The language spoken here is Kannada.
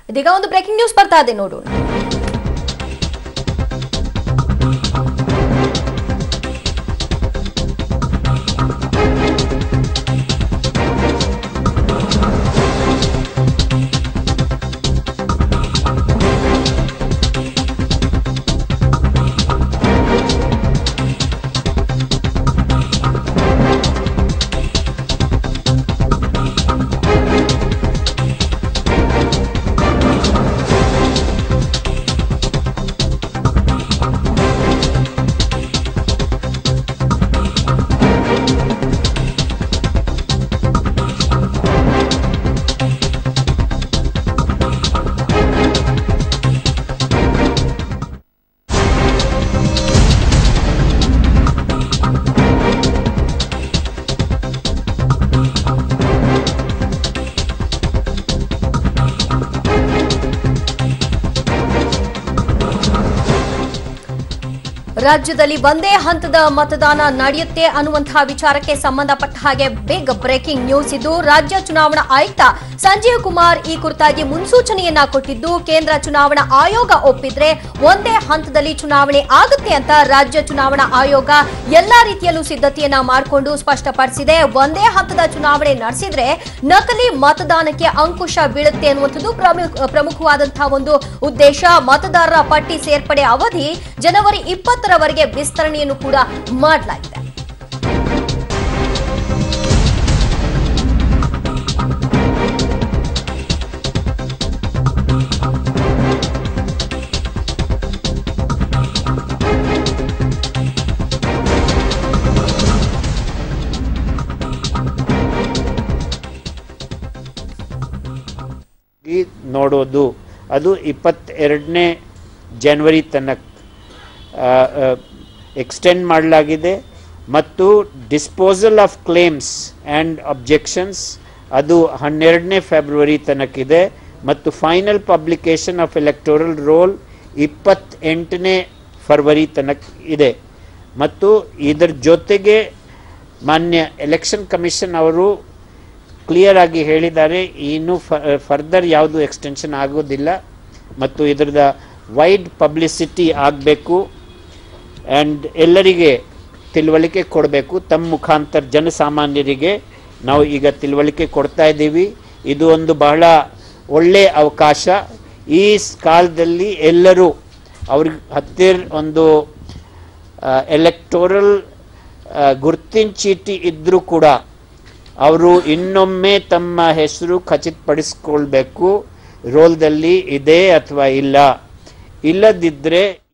ಇದೀಗ ಒಂದು ಬ್ರೇಕಿಂಗ್ ನ್ಯೂಸ್ ಬರ್ತಾ ಇದೆ ನೋಡೋಣ ರಾಜ್ಯದಲ್ಲಿ ಒಂದೇ ಹಂತದ ಮತದಾನ ನಡೆಯುತ್ತೆ ಅನ್ನುವಂತಹ ವಿಚಾರಕ್ಕೆ ಸಂಬಂಧಪಟ್ಟ ಹಾಗೆ ಬಿಗ್ ಬ್ರೇಕಿಂಗ್ ನ್ಯೂಸ್ ಇದು ರಾಜ್ಯ ಚುನಾವಣಾ ಆಯುಕ್ತ ಸಂಜೀವ್ ಕುಮಾರ್ ಈ ಕುರಿತಾಗಿ ಮುನ್ಸೂಚನೆಯನ್ನ ಕೊಟ್ಟಿದ್ದು ಕೇಂದ್ರ ಚುನಾವಣಾ ಆಯೋಗ ಒಪ್ಪಿದ್ರೆ ಒಂದೇ ಹಂತದಲ್ಲಿ ಚುನಾವಣೆ ಆಗುತ್ತೆ ಅಂತ ರಾಜ್ಯ ಚುನಾವಣಾ ಆಯೋಗ ಎಲ್ಲಾ ರೀತಿಯಲ್ಲೂ ಸಿದ್ಧತೆಯನ್ನ ಮಾಡಿಕೊಂಡು ಸ್ಪಷ್ಟಪಡಿಸಿದೆ ಒಂದೇ ಹಂತದ ಚುನಾವಣೆ ನಡೆಸಿದ್ರೆ ನಕಲಿ ಮತದಾನಕ್ಕೆ ಅಂಕುಶ ಬೀಳುತ್ತೆ ಅನ್ನುವಂಥದ್ದು ಪ್ರಮುಖ ಪ್ರಮುಖವಾದಂತಹ ಒಂದು ಉದ್ದೇಶ ಮತದಾರರ ಪಟ್ಟಿ ಸೇರ್ಪಡೆ ಅವಧಿ ಜನವರಿ ಇಪ್ಪತ್ತರವರೆಗೆ ವಿಸ್ತರಣೆಯನ್ನು ಕೂಡ ಮಾಡಲಾಗಿದೆ ಈ ನೋಡೋದು ಅದು ಇಪ್ಪತ್ತೆರಡನೇ ಜನವರಿ ತನಕ ಎಕ್ಸ್ಟೆಂಡ್ ಮಾಡಲಾಗಿದೆ ಮತ್ತು disposal of claims and objections ಅದು ಹನ್ನೆರಡನೇ ಫೆಬ್ರವರಿ ತನಕಿದೆ ಮತ್ತು final publication of electoral roll ಇಪ್ಪತ್ತೆಂಟನೇ ಫರ್ವರಿ ತನಕ ಇದೆ ಮತ್ತು ಇದರ ಜೊತೆಗೆ ಮಾನ್ಯ ಎಲೆಕ್ಷನ್ ಕಮಿಷನ್ ಅವರು ಕ್ಲಿಯರ್ ಆಗಿ ಹೇಳಿದ್ದಾರೆ ಇನ್ನು ಫರ್ದರ್ ಯಾವುದು ಎಕ್ಸ್ಟೆನ್ಷನ್ ಆಗೋದಿಲ್ಲ ಮತ್ತು ಇದರದ ವೈಡ್ ಪಬ್ಲಿಸಿಟಿ ಆಗಬೇಕು ಆ್ಯಂಡ್ ಎಲ್ಲರಿಗೆ ತಿಳುವಳಿಕೆ ಕೊಡಬೇಕು ತಮ್ಮ ಮುಖಾಂತರ ಜನಸಾಮಾನ್ಯರಿಗೆ ನಾವು ಈಗ ತಿಳುವಳಿಕೆ ಕೊಡ್ತಾ ಇದ್ದೀವಿ ಇದು ಒಂದು ಬಹಳ ಒಳ್ಳೆಯ ಅವಕಾಶ ಈ ಸ್- ಕಾಲದಲ್ಲಿ ಎಲ್ಲರೂ ಅವ್ರಿಗೆ ಹತ್ತಿರ ಒಂದು ಎಲೆಕ್ಟೋರಲ್ ಗುರ್ತಿನ ಚೀಟಿ ಇದ್ದರೂ ಕೂಡ ಅವರು ಇನ್ನೊಮ್ಮೆ ತಮ್ಮ ಹೆಸರು ಖಚಿತಪಡಿಸ್ಕೊಳ್ಬೇಕು ರೋಲ್ದಲ್ಲಿ ಇದೆ ಅಥವಾ ಇಲ್ಲ ಇಲ್ಲದಿದ್ದರೆ